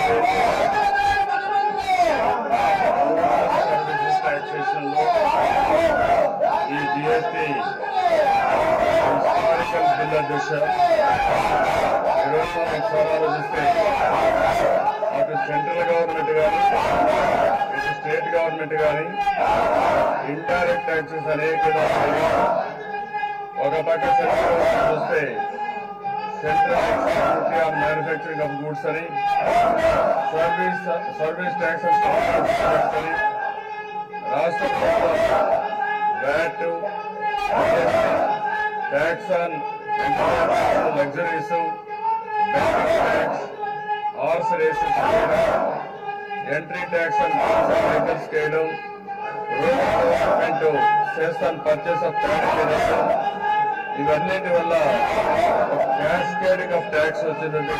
Taxation లో ఈ GST historical bill దిశ ఈరోజు మనం ఒకసారి ఆలోచిస్తే అటు సెంట్రల్ గవర్నమెంట్ కానీ ఇటు స్టేట్ గవర్నమెంట్ కానీ ఇండైరెక్ట్ ట్యాక్సెస్ అనేక విధాలుగా ఒక పక్క సెంట్రల్ గవర్నమెంట్ చూస్తే central export on manufacturing of goods అని సర్వీస్ సర్వీస్ ట్యాక్స్ అని రాష్ట్ర ప్రభుత్వం VAT tax on luxuries banking tax horse races entry tax and vehicles చేయడం government cess and purchase of ఇవన్నిటి వల్ల క్యాస్కేడింగ్ ఆఫ్ ట్యాక్స్ వచ్చిందంటే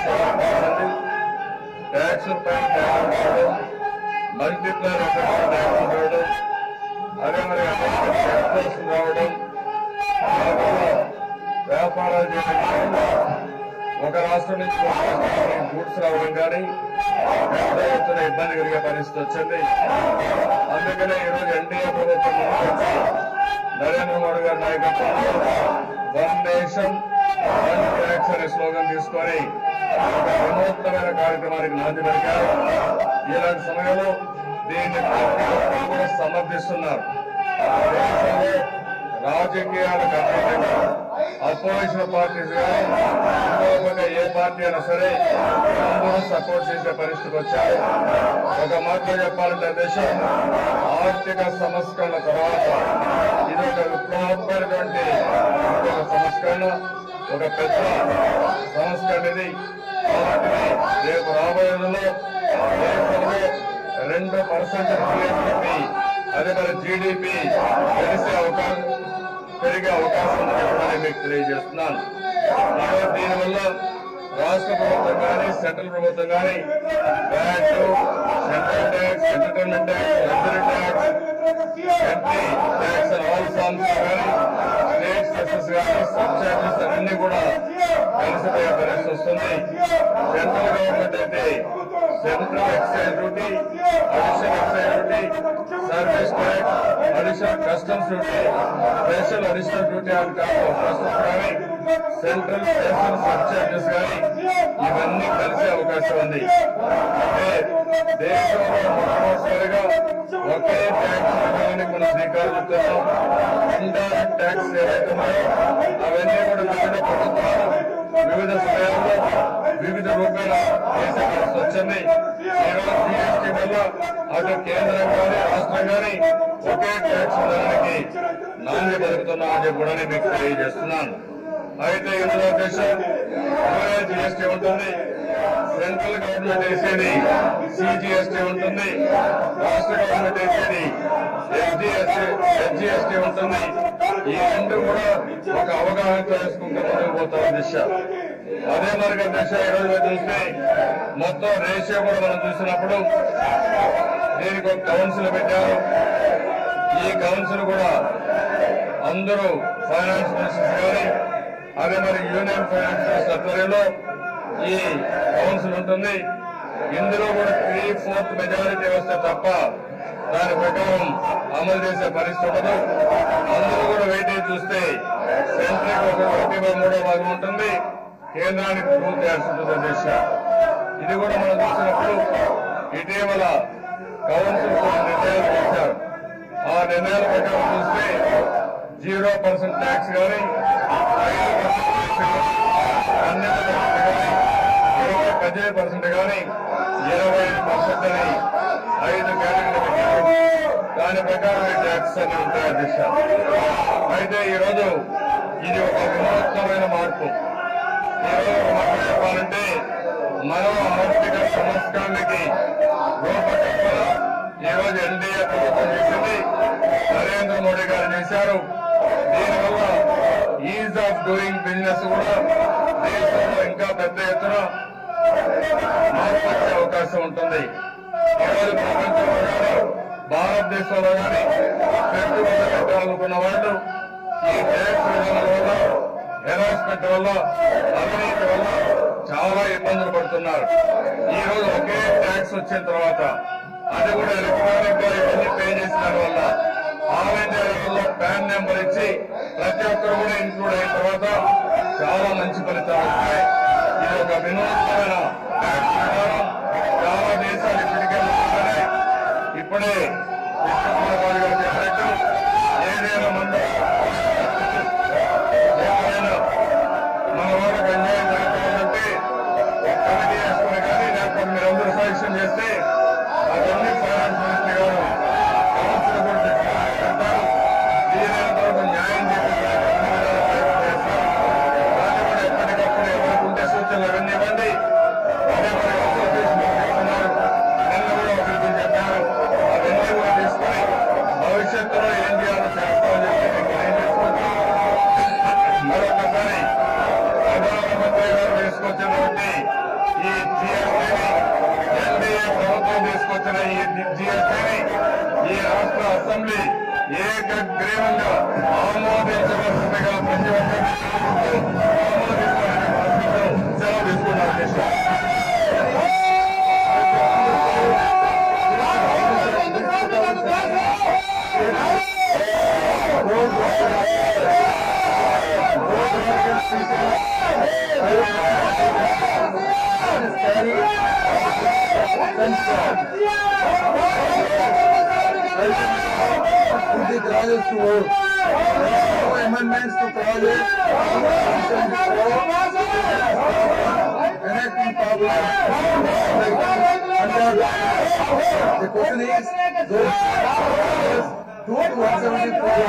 tax పైన ట్యాక్స్ ఉండడం మల్టిప్లర్ ఎఫెక్ట్ ట్యాక్స్ ఉండడం అదే మరి ట్యాక్స్ రావడం దానివల్ల వ్యాపారాలు చేయడానికి ఒక రాష్ట్రం నుంచి ఒక రాష్ట్రానికి గూడ్స్ రావడం కానీ పెద్ద ఎత్తున ఇబ్బంది కలిగే పరిస్థితి వచ్చింది అందుకనే ఈరోజు ఎన్డీఏ ప్రభుత్వం ముందుకొచ్చి నరేంద్ర మోడీ గారి నాయకత్వంలో వన్ నేషన్ వన్ ట్యాక్స్ అనే స్లోగన్ తీసుకొని ఒక వినూత్నమైన కార్యక్రమానికి నాంది పలికారు ఇలాంటి సమయంలో దీన్ని ప్రతి ఒక్కరు కూడా సమర్థిస్తున్నారు దేశంలో రాజకీయాలకు అతీతంగా అపోజిషన్ పార్టీస్ కానీ ఇంకొక ఏ పార్టీ అయినా సరే అందరూ సపోర్ట్ చేసే పరిస్థితికి వచ్చారు ఒక మాటలో చెప్పాలంటే దేశం ఆర్థిక సంస్కరణ తర్వాత ఇది ఒక విప్లవాత్మకమైనటువంటి ఒక సంస్కరణ ఒక పెద్ద సంస్కరణ ఇది కాబట్టి రేపు రాబోయే రోజుల్లో దేశంలో రెండు పర్సెంట్ జీఎస్పీ అదే మరి జీడిపి పెరిసే అవకాశం పెరిగే అవకాశం ఉందని కూడా నేను మీకు తెలియజేస్తున్నాను ఈరోజు దీనివల్ల రాష్ట్ర ప్రభుత్వం కానీ సెంట్రల్ ప్రభుత్వం కానీ VAT central tax entertainment tax luxury tax entry tax all forms కానీ స్టేట్ సెసెస్ కానీ సబ్ చార్జెస్ అన్ని కూడా కలిసిపోయే పరిస్థితి వస్తుంది సెంట్రల్ గవర్నమెంట్ అయితే central excise duty additional excise duty service tax additional customs duty special additional duty on customs కానీ central station sub charges కానీ ఇవన్నీ కలిసే అవకాశం ఉంది అంటే దేశంలో మొట్టమొదటిసారిగా ఒకే ట్యాక్స్ విధానానికి మనం శ్రీకారం చుడుతున్నాం ఇండైరెక్ట్ ట్యాక్స్ ఏవైతే ఉన్నాయో అవన్నీ కూడా వివిధ ప్రభుత్వాలు వివిధ స్థాయిల్లో వివిధ రూపాయల చేసే పరిస్థితి వచ్చింది ఈరోజు జీఎస్టీ వల్ల అటు కేంద్రం కానీ రాష్ట్రం కానీ ఒకే ట్యాక్స్ విధానానికి నాంది పలుకుతున్నామని చెప్పి కూడా నేను మీకు తెలియజేస్తున్నాను అయితే ఇందులో దేశం జీఎస్టీ ఉంటుంది సెంట్రల్ గవర్నమెంట్ వేసేది సిజిఎస్టీ ఉంటుంది రాష్ట్ర గవర్నమెంట్ వేసేది ఎస్జిఎస్టీ ఎస్జిఎస్టీ ఉంటుంది ఈ రెండు కూడా ఒక అవగాహనతో వేసుకుంటూ ముందుకు పోతాం దిశ అదే మరిగా దిశ ఈ రోజు మీరు చూస్తే మొత్తం రేషియో కూడా మనం చూసినప్పుడు దీనికి ఒక కౌన్సిల్ పెట్టారు ఈ కౌన్సిల్ కూడా అందరూ ఫైనాన్స్ మినిస్టర్స్ కానీ అదే మరి యూనియన్ ఫైనాన్స్ మినిస్టర్ ఆధ్వర్యంలో ఈ కౌన్సిల్ ఉంటుంది ఇందులో కూడా త్రీ ఫోర్త్ మెజారిటీ వస్తే తప్ప దాని ప్రకారం అమలు చేసే పరిస్థితి ఉండదు అందరూ కూడా వెయిటేజ్ చూస్తే సెంట్రల్ ఒక ఒకటి బై మూడో భాగం ఉంటుంది కేంద్రానికి టూ థర్డ్స్ ఉంటుంది దిశ ఇది కూడా మనం చూసినప్పుడు ఇటీవల కౌన్సిల్ కొన్ని నిర్ణయాలు చేశారు ఆ నిర్ణయాల ప్రకారం చూస్తే జీరో పర్సెంట్ ట్యాక్స్ కానీ ఇరవై పద్దెనిమిది పర్సెంట్ కానీ ఇరవై ఐదు పర్సెంట్ అని ఐదు కేటగిరీ పెట్టారు దాని ప్రకారం ఈ ట్యాక్స్ అన్ని ఉంటాయి దిశ అయితే ఈరోజు ఇది ఒక వినూత్నమైన మార్పు ఈరోజు ఒక మాట చెప్పాలంటే మనం ఆర్థిక సంస్కరణకి రూపకల్పన ఈరోజు ఎన్డీఏ ప్రభుత్వం చేసింది నరేంద్ర మోడీ గారు చేశారు దీనివల్ల ఈజ్ ఆఫ్ డూయింగ్ బిజినెస్ కూడా దేశంలో ఇంకా పెద్ద ఎత్తున మార్పు వచ్చే అవకాశం ఉంటుంది ఈరోజు ప్రపంచంలో కానీ భారతదేశంలో కానీ పెట్టుబడులు పెట్టాలనుకున్న వాళ్ళు ఈ ట్యాక్స్ విధానం వల్ల హెరాస్మెంట్ వల్ల అవినీతి వల్ల చాలా ఇబ్బందులు పడుతున్నారు ఈ రోజు ఒకే మెడల్స్ వచ్చిన తర్వాత అది కూడా ఎలక్ట్రానిక్ గా ఇవన్నీ పే చేసిన వల్ల ఆల్ ఇండియా లెవెల్లో ప్యాన్ నెంబర్ ఇచ్చి ప్రతి ఒక్కరు కూడా ఇంక్లూడ్ అయిన తర్వాత చాలా మంచి ఫలితాలు వస్తాయి ఇది ఒక వినూత్నమైన యాక్ట్ విధానం చాలా దేశాలు ఇప్పటికే ముందున్నాయి. ఇప్పుడే కృష్ణకుమార్ గారు చెప్పినట్టు ఏదైనా మంది ఏమైనా మన వాళ్ళకి అన్యాయం జరుగుతుందంటే ఒక కమిటీ వేసుకుని కానీ లేకపోతే మీరందరూ సజెషన్ చేస్తే అవన్నీ ఫైనాన్స్ మినిస్టర్ గారు కౌన్సిల్ కూడా పెడతారు వీలైనంత వరకు న్యాయం చేసేందుకు అన్ని విధాలా ప్రయత్నం చేస్తారు దాన్ని కూడా ఎప్పటికప్పుడు ఎవరికి ఉంటే సూచనలు అవన్నీ ఇవ్వండి అదే మరి అసోసియేషన్ ఉన్నారు నిన్న కూడా ఒకరికి చెప్పారు అవన్నీ కూడా తీసుకొని భవిష్యత్తులో ఏం చేయాలో చేస్తామని చెప్పి మీకు ఏం చేసుకుంటాం మరొకసారి ప్రధానమంత్రి గారు తీసుకొచ్చినటువంటి ఈ జిఎస్టీని ఎన్డీఏ ప్రభుత్వం తీసుకొచ్చిన ఈ జిఎస్టీని ఈ రాష్ట్ర అసెంబ్లీ ఏకగ్రీవంగా ఆమోదించవలసిందిగా ప్రతి ఒక్కరిని ఆమోదించాలని ఆశిస్తూ సెలవు తీసుకున్నారు అధ్యక్ష Put the clauses to vote. No amendments to clauses. Enacting public. The question is, those clauses, two to one seventy-four.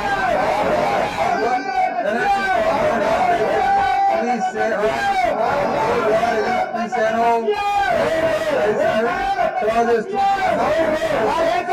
Enacting public. Please say aye. Please say no. Clauses two.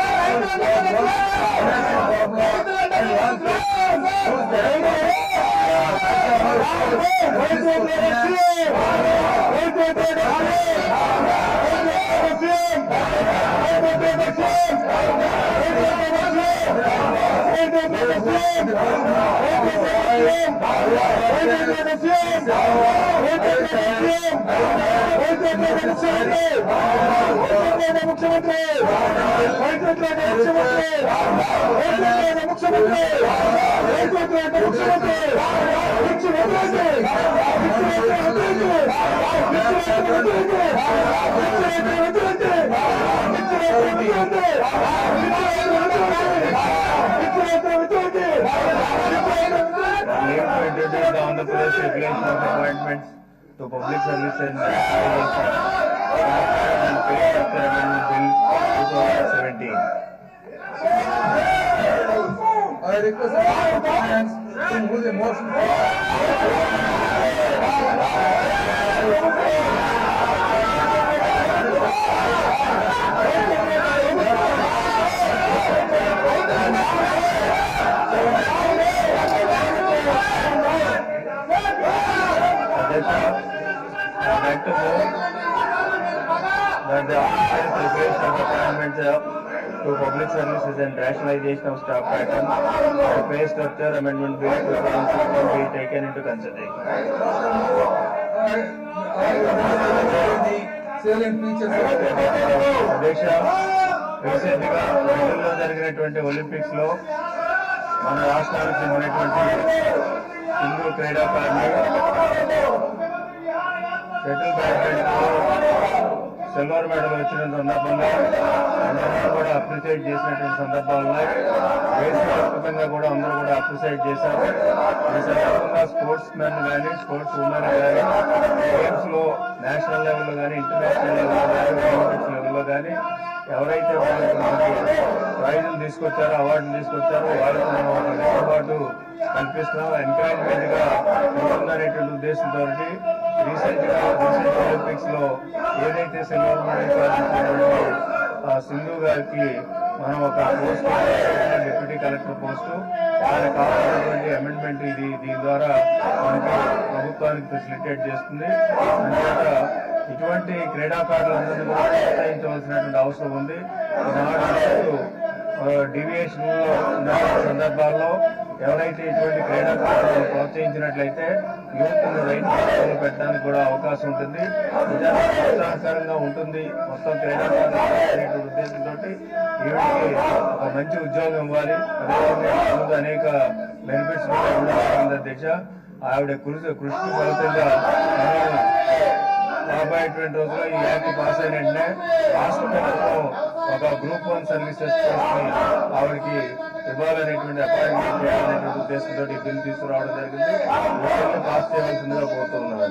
Name to introduce the Andhra Pradesh Regulation of Appointments to Public Service and Nationalization and Pay Structure Amendment Bill 2017. I request all participants to move the motion. Adhyaksh, I'd like to move that the Andhra Pradesh Regulation of Appointments uh, to Public Services and Rationalization of Staff Pattern and Pay Structure Amendment Bill 2016 be taken into consideration. Salient features of అధ్యక్ష recent గా బ్రెజిల్లో జరిగినటువంటి Olympics లో మన రాష్ట్రానికి చెందినటువంటి హిందూ క్రీడాకారులు షటిల్ బ్యాడ్మింటన్ లో సిల్వర్ మెడల్ వచ్చిన సందర్భంగా అందరూ కూడా అప్రిషియేట్ చేసినటువంటి సందర్భాలు ఉన్నాయి దేశవ్యాప్తంగా కూడా అందరూ కూడా అప్రిషియేట్ చేశారు ఈ సందర్భంగా స్పోర్ట్స్ మెన్ కానీ స్పోర్ట్స్ ఉమెన్ కానీ గేమ్స్ లో నేషనల్ లెవెల్లో కానీ ఇంటర్నేషనల్ లెవెల్లో కానీ ఒలింపిక్స్ లెవెల్లో కానీ ఎవరైతే వాళ్ళకి మనకి ప్రైజులు తీసుకొచ్చారో అవార్డులు తీసుకొచ్చారో వాళ్ళకి మనం ఒక వెసులుబాటు కల్పిస్తున్నాం ఎంకరేజ్మెంట్ గా ఉంటుందనేటువంటి ఉద్దేశంతో రీసెంట్ గా రీసెంట్ ఒలింపిక్స్ లో ఏదైతే సిల్వర్ మెడల్ సాధించినటువంటి ఆ సింధు గారికి మనం ఒక పోస్ట్ డిప్యూటీ కలెక్టర్ పోస్టు దానికి కావాల్సినటువంటి అమెండ్మెంట్ ఇది దీని ద్వారా మనకి ప్రభుత్వానికి ఫెసిలిటేట్ చేస్తుంది అంచేత ఇటువంటి క్రీడాకారులందరినీ కూడా ప్రోత్సహించవలసినటువంటి అవసరం ఉంది ఈనాడు డీవియేషన్ లో ఉన్న సందర్భాల్లో ఎవరైతే ఇటువంటి క్రీడాకారులను ప్రోత్సహించినట్లయితే యూత్ రైతు పరిశ్రమలు పెట్టడానికి కూడా అవకాశం ఉంటుంది నిజానికి ప్రోత్సాహకరంగా ఉంటుంది మొత్తం క్రీడాకారులు అనేటువంటి ఉద్దేశంతో ఈవిడికి ఒక మంచి ఉద్యోగం ఇవ్వాలి అదేవిధంగా ముందు అనేక బెనిఫిట్స్ కూడా ఇవ్వడం జరిగింది అధ్యక్ష ఆవిడ కృషి కృషికి ఫలితంగా మనం రాబోయేటువంటి రోజుల్లో ఈ యాక్ట్ పాస్ అయిన వెంటనే రాష్ట్ర ప్రభుత్వం ఒక గ్రూప్ వన్ సర్వీసెస్ పోస్ట్ని ఆవిడకి ఇవ్వాలనేటువంటి అపాయింట్మెంట్ చేయాలనేటువంటి ఉద్దేశంతో ఈ బిల్ తీసుకురావడం జరిగింది ఈ బిల్లు పాస్ చేయవలసిందిగా కోరుతున్నాను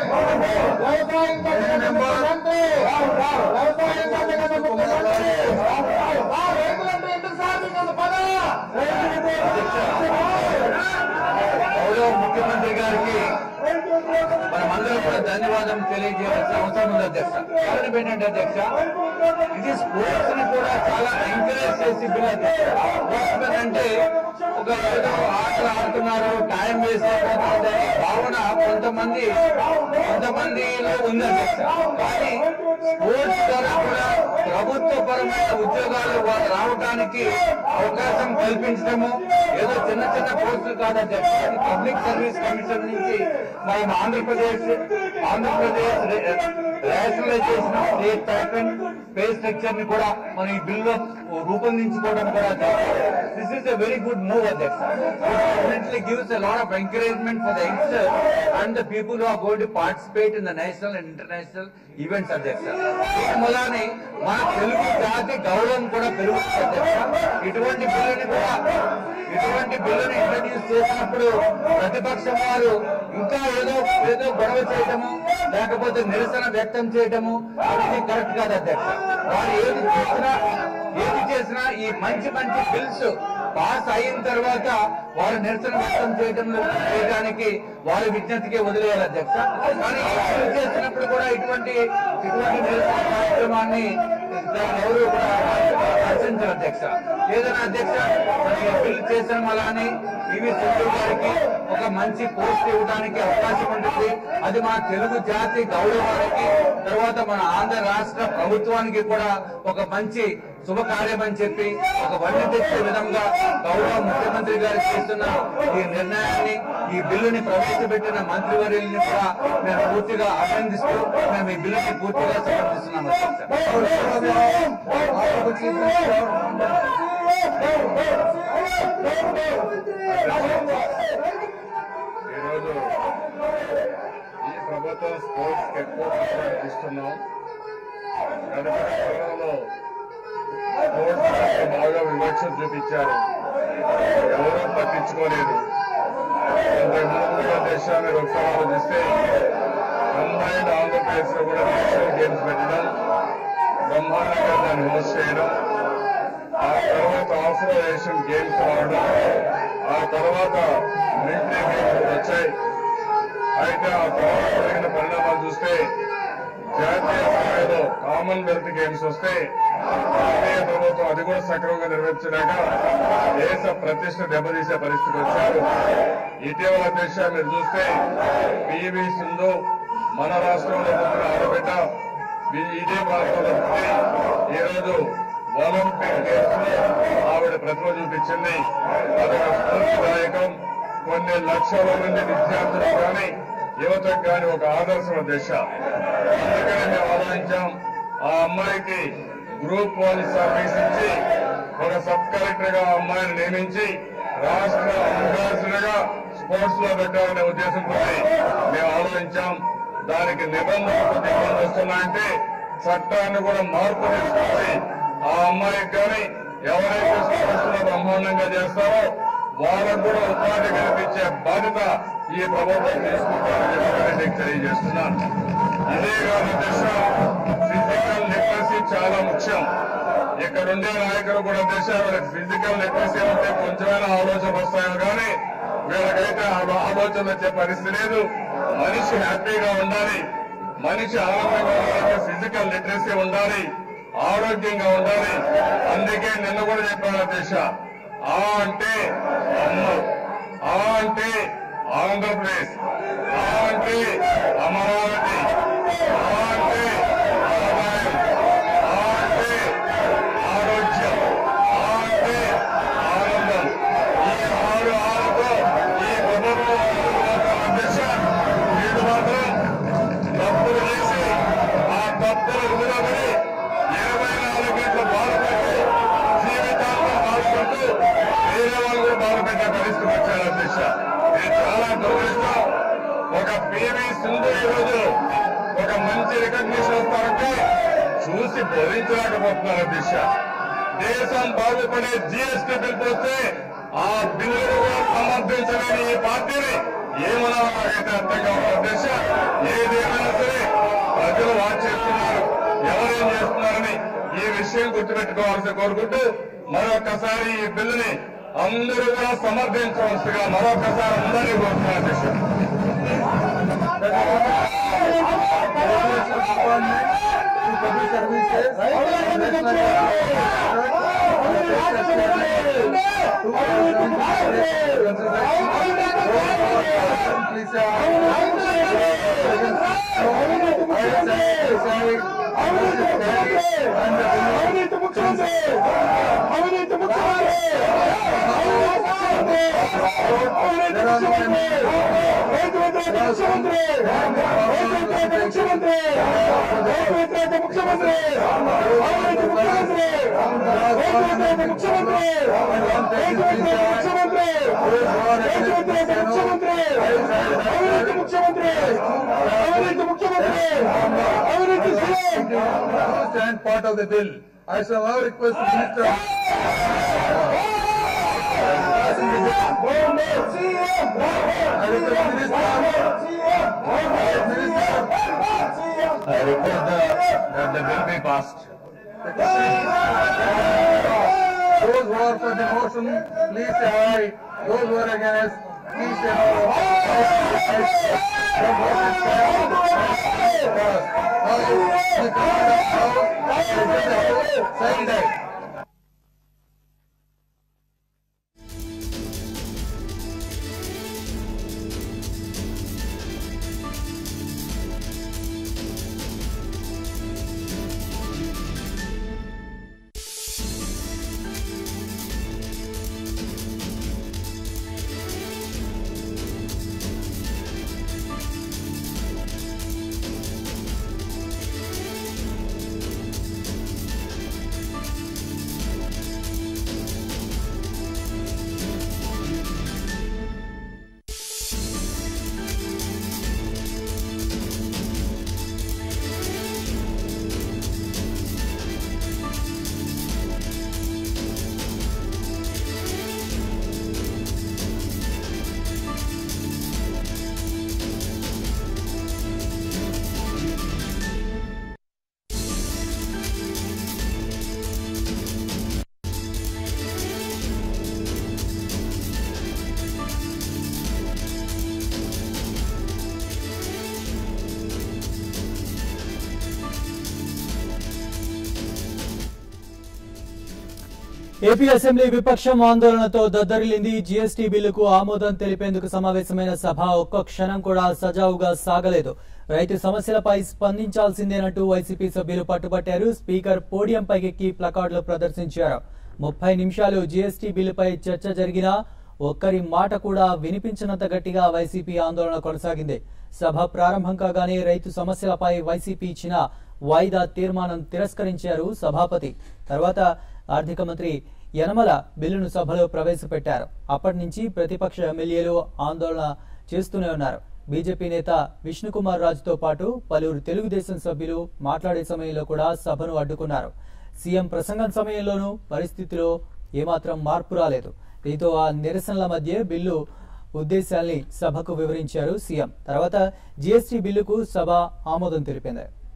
గౌరవ ముఖ్యమంత్రి గారికి మనమందరం కూడా ధన్యవాదం తెలియజేయాల్సిన అవసరం ఉంది అధ్యక్ష కారణం ఏంటంటే అధ్యక్ష ఇది స్పోర్ట్స్ ని కూడా చాలా ఎంకరేజ్ చేసి బిల్ అధ్యక్ష స్పోర్ట్స్ మెన్ అంటే ఒక ఏదో ఆటలు ఆడుతున్నారు టైం వేస్ట్ అయిపోతుంది అనే భావన కొంతమంది కొంతమందిలో ఉంది అధ్యక్ష కానీ స్పోర్ట్స్ ద్వారా కూడా ప్రభుత్వపరమైన ఉద్యోగాలు వా- రావడానికి అవకాశం కల్పించడము ఏదో చిన్న చిన్న కోర్సులు కాదు అధ్యక్ష ఇది పబ్లిక్ సర్వీస్ కమిషన్ నుంచి మనం Andhra Pradesh Andhra Pradesh rationalization of state pattern pay structure ని కూడా మనం ఈ బిల్లో రూపొందించుకోవడం కూడా this is a very good move అధ్యక్ష definitely gives a lot of encouragement for the youngster and the people who are going to participate in the national and international events అధ్యక్ష దీని మూలాన్ని మన తెలుగు జాతి గౌరవం కూడా పెరుగుతుంది అధ్యక్ష ఇటువంటి బిల్లుని కూడా ఇటువంటి బిల్లుని ఇంట్రడ్యూస్ చేసినప్పుడు ప్రతిపక్షం వారు ఇంకా ఏదో ఏదో గొడవ చేయటము లేకపోతే నిరసన వ్యక్తం చేయటము ఇది కరెక్ట్ కాదు అధ్యక్ష వారు ఏది చేసినా ఏది చేసినా ఈ మంచి మంచి బిల్స్ పాస్ అయిన తర్వాత వారు నిరసన వ్యక్తం చేయడం చేయడానికి వారి విజ్ఞతకి వదిలేయాలి అధ్యక్ష కానీ ఈ బిల్లు చేసినప్పుడు కూడా ఇటువంటి ఇటువంటి నిరసన కార్యక్రమాన్ని దాన్ని ఎవరు కూడా హర్షించారు అధ్యక్ష ఏదైనా అధ్యక్ష మరి ఈ బిల్లు చేసిన అలానే పివి సింధు గారికి ఒక మంచి పోస్ట్ ఇవ్వడానికి అవకాశం ఉంటుంది అది మన తెలుగు జాతి గౌరవానికి తర్వాత మన ఆంధ్ర రాష్ట్ర ప్రభుత్వానికి కూడా ఒక మంచి శుభకార్యం అని చెప్పి ఒక వడ్డీ తెచ్చే విధంగా గౌరవ ముఖ్యమంత్రి గారు చేస్తున్న ఈ నిర్ణయాన్ని ఈ బిల్లుని ప్రవేశపెట్టిన మంత్రివర్యుల్ని కూడా మేము పూర్తిగా అభినందిస్తూ మేము ఈ బిల్లుని పూర్తిగా సమర్థిస్తున్నాము అధ్యక్ష. ఈరోజు ఈ ప్రభుత్వం స్పోర్ట్స్ కి ఎక్కువ ప్రాధాన్యత ఇస్తున్నాం గడిచిన కాలంలో స్పోర్ట్స్ పట్ల బాగా వివక్ష చూపించారు ఎవరూ పట్టించుకోలేదు ఇంతకుముందు దేశాన్ని మీరు ఒకసారి ఆలోచిస్తే కంబైన్డ్ ఆంధ్రప్రదేశ్ లో కూడా నేషనల్ గేమ్స్ పెట్టడం బ్రహ్మాండంగా దాన్ని హోస్ట్ చేయడం ఆ తర్వాత ఆఫ్రోనేషన్ గేమ్స్ రావడం ఆ తర్వాత మిలిటరీ గేమ్స్ వచ్చాయి అయితే ఆ తర్వాత జరిగిన పరిణామాలు చూస్తే జాతీయ స్థాయిలో కామన్వెల్త్ గేమ్స్ వస్తే జాతీయ ప్రభుత్వం అది కూడా సక్రమంగా నిర్వహించలేక దేశ ప్రతిష్ట దెబ్బతీసే పరిస్థితి వచ్చారు ఇటీవల దేశ మీరు చూస్తే పివి సింధు మన రాష్ట్రంలో పుట్టిన ఆడబిడ్డ ఈ- ఇదే ప్రాంతంలో పుట్టి ఈరోజు ఒలింపిక్ గేమ్స్ లో ఆవిడ ప్రతిభ చూపించింది అదొక స్ఫూర్తిదాయకం కొన్ని లక్షల మంది విద్యార్థులు కానీ యువతకు కానీ ఒక ఆదర్శం దిశ అందుకని మేము ఆలోచించాం ఆ అమ్మాయికి గ్రూప్ వన్ సర్వీస్ ఇచ్చి ఒక సబ్ కలెక్టర్ గా ఆ అమ్మాయిని నియమించి రాష్ట్ర అంబాసిడర్ గా స్పోర్ట్స్ లో పెట్టాలనే ఉద్దేశంతో మేము ఆలోచించాం దానికి నిబంధనలు కొద్ది ఇబ్బంది వస్తున్నాయంటే చట్టాన్ని కూడా మార్పు తీసుకొచ్చి ఆ అమ్మాయికి కానీ ఎవరైతే స్పోర్ట్స్ లో బ్రహ్మాండంగా చేస్తారో వాళ్ళకు కూడా ఉపాధి కల్పించే బాధ్యత ఈ ప్రభుత్వం తీసుకుంటారని చెప్పి నేను తెలియజేస్తున్నాను ఇదే కాదు దశ ఫిజికల్ లిటరసీ చాలా ముఖ్యం ఇక్కడ ఉండే నాయకులు కూడా దశ వాళ్ళకి ఫిజికల్ లిటరసీ ఉంటే కొంచెమైనా ఆలోచన వస్తాయో కానీ వీళ్ళకైతే ఆ ఆలోచన వచ్చే పరిస్థితి లేదు మనిషి హ్యాపీగా ఉండాలి మనిషి ఆనందంగా ఉండాలంటే ఫిజికల్ లిటరసీ ఉండాలి ఆరోగ్యంగా ఉండాలి అందుకే నిన్న కూడా చెప్పాను దేశ ఆ అంటే అమ్మ ఆ అంటే ఆంధ్రప్రదేశ్ ఆ అంటే అమరావతి ఆ అంటే ఆదాయం ఆ అంటే ఆరోగ్యం ఆ అంటే ఆనందం ఈ ఆరు చూసి భరించలేకపోతున్నారు అధ్యక్ష దేశం బాగుపడే జిఎస్టీ బిల్ వస్తే ఆ బిల్లును కూడా సమర్థించలేని ఈ పార్టీని ఏమనాలైతే అర్థం కావాలి అధ్యక్ష ఏదేమైనా సరే ప్రజలు వాచ్ చేస్తున్నారు ఎవరేం చేస్తున్నారని ఈ విషయం గుర్తుపెట్టుకోవాల్సి కోరుకుంటూ మరొకసారి ఈ బిల్లుని అందరూ కూడా సమర్థించవలసిగా మరొకసారి అందరినీ కోరుతున్నారు అధ్యక్ష Education Department to Public Services, National Please, stand part of the bill. I shall now request the Minister. I request Minister. I request the, that the bill be passed. Those who are for the motion, please say aye. Those who are against, please say no. The motion stands. Now, the Commissioner of House, second act. AP assembly విపక్షం ఆందోళనతో దద్దరిల్లింది GST బిల్లుకు ఆమోదం తెలిపేందుకు సమావేశమైన సభ ఒక్క క్షణం కూడా సజావుగా సాగలేదు రైతు సమస్యలపై స్పందించాల్సిందేనంటూ వైసీపీ సభ్యులు పట్టుబట్టారు స్పీకర్ పోడియం పైకెక్కి ప్లకార్డులు ప్రదర్శించారు ముప్పై నిమిషాలు జీఎస్టీ బిల్లుపై చర్చ జరిగినా ఒక్కరి మాట కూడా వినిపించినంత గట్టిగా వైసీపీ ఆందోళన కొనసాగింది సభ ప్రారంభం కాగానే రైతు సమస్యలపై వైసీపీ ఇచ్చిన వాయిదా తీర్మానం తిరస్కరించారు సభాపతి తర్వాత ఆర్థిక మంత్రి యనమల బిల్లును సభలో ప్రవేశపెట్టారు అప్పటి నుంచి ప్రతిపక్ష ఎమ్మెల్యేలు ఆందోళన చేస్తూనే ఉన్నారు బీజేపీ నేత విష్ణుకుమార్ రాజుతో పాటు పలువురు తెలుగుదేశం సభ్యులు మాట్లాడే సమయంలో కూడా సభను అడ్డుకున్నారు సీఎం ప్రసంగం సమయంలోనూ పరిస్థితిలో ఏమాత్రం మార్పు రాలేదు దీంతో ఆ నిరసనల మధ్య బిల్లు ఉద్దేశాల్ని సభకు వివరించారు సీఎం తర్వాత జీఎస్టీ బిల్లుకు సభ ఆమోదం తెలిపింది